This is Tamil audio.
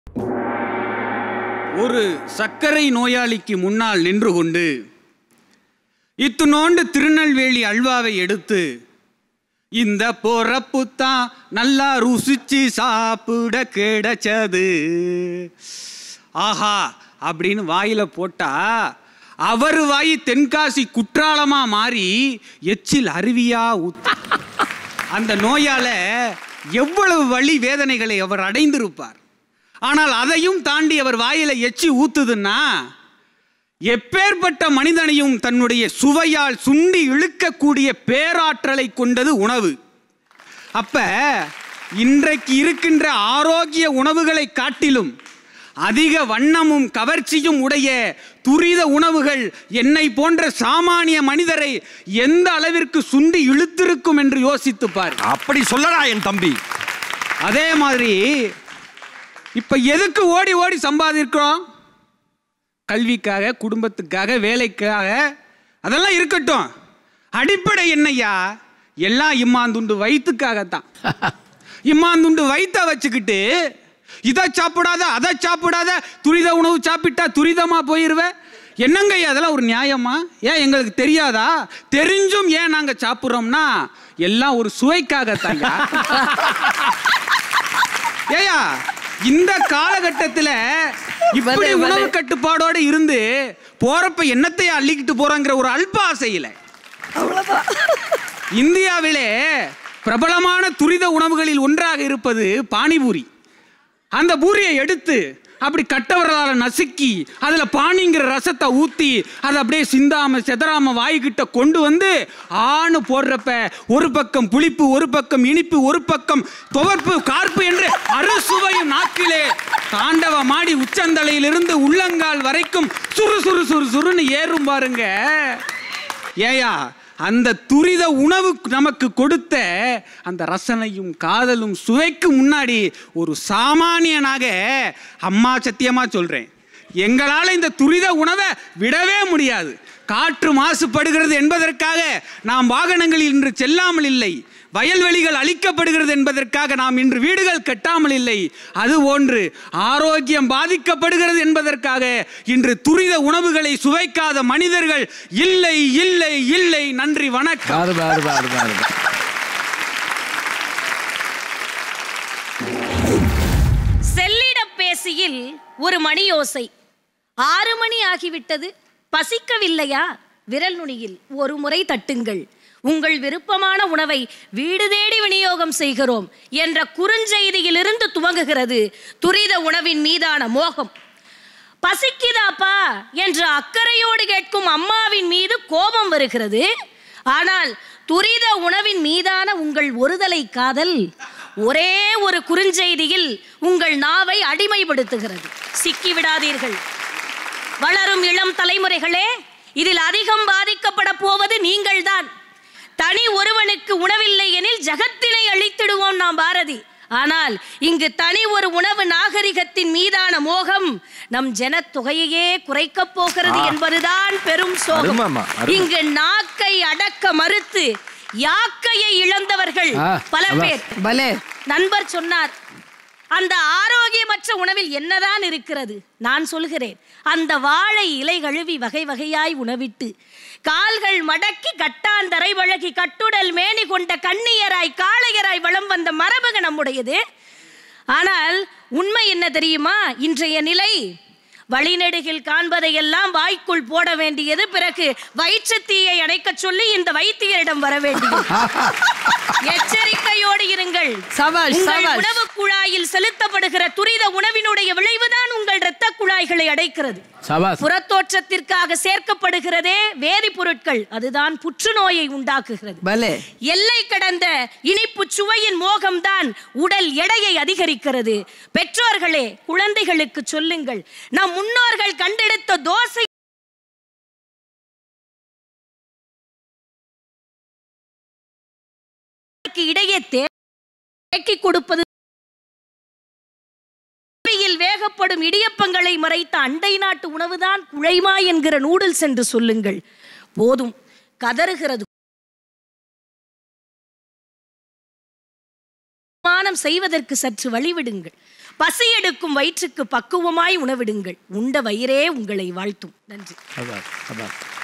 ஒரு சர்க்கரை நோயாளிக்கு முன்னால் நின்று கொண்டு இத்துணோண்டு திருநெல்வேலி அல்வாவை எடுத்து இந்த பொறப்பு தான் நல்லா ருசிச்சு சாப்பிட கிடைச்சது ஆஹா அப்படின்னு வாயில போட்டா அவர் வாய் தென்காசி குற்றாலமா மாறி எச்சில் அருவியா ஊத்து அந்த நோயால எவ்வளவு வலி வேதனைகளை அவர் அடைந்திருப்பார் ஆனால் அதையும் தாண்டி அவர் வாயில எச்சி ஊத்துதுன்னா எப்பேற்பட்ட மனிதனையும் தன்னுடைய சுவையால் சுண்டி இழுக்கக்கூடிய பேராற்றலை கொண்டது உணவு அப்ப இன்றைக்கு இருக்கின்ற ஆரோக்கிய உணவுகளை காட்டிலும் அதிக வண்ணமும் கவர்ச்சியும் உடைய துரித உணவுகள் என்னை போன்ற சாமானிய மனிதரை எந்த அளவிற்கு சுண்டி இழுத்திருக்கும் என்று யோசித்து பார் அப்படி சொல்லடா என் தம்பி அதே மாதிரி இப்ப எதுக்கு ஓடி ஓடி சம்பாதிக்கிறோம் கல்விக்காக குடும்பத்துக்காக வேலைக்காக அதெல்லாம் இருக்கட்டும் அடிப்படை என்னய்யா எல்லாம் இம்மாந்துண்டு வயிற்றுக்காகத்தான் இம்மாந்துண்டு வயிற்ற வச்சுக்கிட்டு இதை சாப்பிடாத அதை சாப்பிடாத துரித உணவு சாப்பிட்டா துரிதமா போயிருவ என்னங்க ஐயா, அதெல்லாம் ஒரு நியாயமா ஏன் எங்களுக்கு தெரியாதா தெரிஞ்சும் ஏன் நாங்க சாப்பிட்றோம்னா எல்லாம் ஒரு சுவைக்காகத்தான் ஏயா இந்த காலகட்டத்தில் இப்படி வலே, வலே. உணவு கட்டுப்பாடோட இருந்து போறப்ப என்னத்தையா அள்ளிக்கிட்டு போறோங்கிற ஒரு அல்ப ஆசையில இந்தியாவிலே பிரபலமான துரித உணவுகளில் ஒன்றாக இருப்பது பானிபூரி அந்த பூரியை எடுத்து அப்படி கட்டவரலால நசுக்கி அதுல பானிங்கிற ரசத்தை ஊத்தி அதை அப்படியே சிந்தாம செதறாம வாய்கிட்ட கொண்டு வந்து ஆணு போடுறப்ப ஒரு பக்கம் புளிப்பு ஒரு பக்கம் இனிப்பு ஒரு பக்கம் துவர்ப்பு கார்ப்பு என்று அறுசுவையும் நாக்கிலே தாண்டவ மாடி உச்சந்தலையிலிருந்து உள்ளங்கால் வரைக்கும் சுறு சுறு சுறு சுருன்னு ஏறும் பாருங்க ஏயா அந்த துரித உணவு நமக்கு கொடுத்த அந்த ரசனையும் காதலும் சுவைக்கு முன்னாடி ஒரு சாமானியனாக அம்மா சத்தியமா சொல்றேன் எங்களால் இந்த துரித உணவை விடவே முடியாது காற்று மாசுபடுகிறது என்பதற்காக நாம் வாகனங்களில் இன்று செல்லாமல் இல்லை வயல்வெளிகள் அழிக்கப்படுகிறது என்பதற்காக நாம் இன்று வீடுகள் கட்டாமல் இல்லை அது போன்று ஆரோக்கியம் பாதிக்கப்படுகிறது என்பதற்காக இன்று துரித உணவுகளை சுவைக்காத மனிதர்கள் இல்லை இல்லை இல்லை நன்றி வணக்கம் பாரு பாரு பாரு பாரு பாரு. செல்லிடப் பேசியில் ஒரு மணியோசை ஆறு மணி ஆகிவிட்டது பசிக்கவில்லையா விரல் நுனியில் ஒரு முறை தட்டுங்கள் உங்கள் விருப்பமான உணவை வீடு தேடி விநியோகம் செய்கிறோம் என்ற குறுஞ்செய்தியிலிருந்து துவங்குகிறது துரித உணவின் மீதான மோகம் பசிக்குதாப்பா என்று அக்கறையோடு கேட்கும் அம்மாவின் மீது கோபம் வருகிறது ஆனால் துரித உணவின் மீதான உங்கள் ஒருதலை காதல் ஒரே ஒரு குறுஞ்செய்தியில் உங்கள் நாவை அடிமைப்படுத்துகிறது சிக்கிவிடாதீர்கள் வளரும் இளம் தலைமுறைகளே இதில் அதிகம் பாதிக்கப்பட போவது நீங்கள்தான் தனி ஒருவனுக்கு உணவில்லை எனில் ஜகத்தினை அழித்திடுவோம் நாம் பாரதி ஆனால் இங்கு தனி ஒரு உணவு நாகரிகத்தின் மீதான மோகம் நம் ஜனத்தொகையையே குறைக்கப் போகிறது ஆ. என்பதுதான் பெரும் சோகம் அருமைம்மா, அருமை. இங்கு நாக்கை அடக்க மறுத்து யாக்கையை இழந்தவர்கள் ஆ, பல அதான். பேர் பலே நண்பர் சொன்னார் அந்த ஆரோக்கியமற்ற உணவில் என்னதான் இருக்கிறது நான் சொல்கிறேன் அந்த வாழை இலை கழுவி வகை வகையாய் உணவிட்டு கால்கள் மடக்கி கட்டாந்தரை வழகி கட்டுடல் மேனி கொண்ட கண்ணியராய் காளையராய் வலம் வந்த மரபுக நம்முடையது ஆனால் உண்மை என்ன தெரியுமா இன்றைய நிலை வழிநெடுகில் காண்பதையெல்லாம் வாய்க்குள் போட வேண்டியது பிறகு வயிற்றுத் தீயை அணைக்கச் சொல்லி இந்த வைத்தியரிடம் வர வேண்டியது எச்சரிக்கையோடு இருங்கள் சபாஷ், உங்கள் சபாஷ். உணவு குழாயில் செலுத்தப்படுகிற துரித உணவினுடைய விளைவுதான் உங்கள் இரத்த குழாய்களை அடைக்கிறது சபாஸ் புறத்தோற்றத்திற்காக சேர்க்கப்படுகிறதே வேதிப்பொருட்கள் அதுதான் புற்றுநோயை உண்டாக்குகிறது பலே எல்லை கடந்த இனிப்பு சுவையின் மோகம்தான் உடல் எடையை அதிகரிக்கிறது பெற்றோர்களே குழந்தைகளுக்கு சொல்லுங்கள் நம் முன்னோர்கள் கண்டெடுத்த தோசை இடையே தேக்கி கொடுப்பது ஆவியில் வேகப்படும் இடியப்பங்களை மறைத்த அண்டை நாட்டு உணவுதான் குழைமா என்கிற நூடுல்ஸ் என்று சொல்லுங்கள் போதும் கதறுகிறது மானம் செய்வதற்கு சற்று வழிவிடுங்கள் பசி எடுக்கும் வயிற்றுக்கு பக்குவமாய் உணவிடுங்கள் உண்ட வயிறே உங்களை வாழ்த்தும் நன்றி அதான் அதான்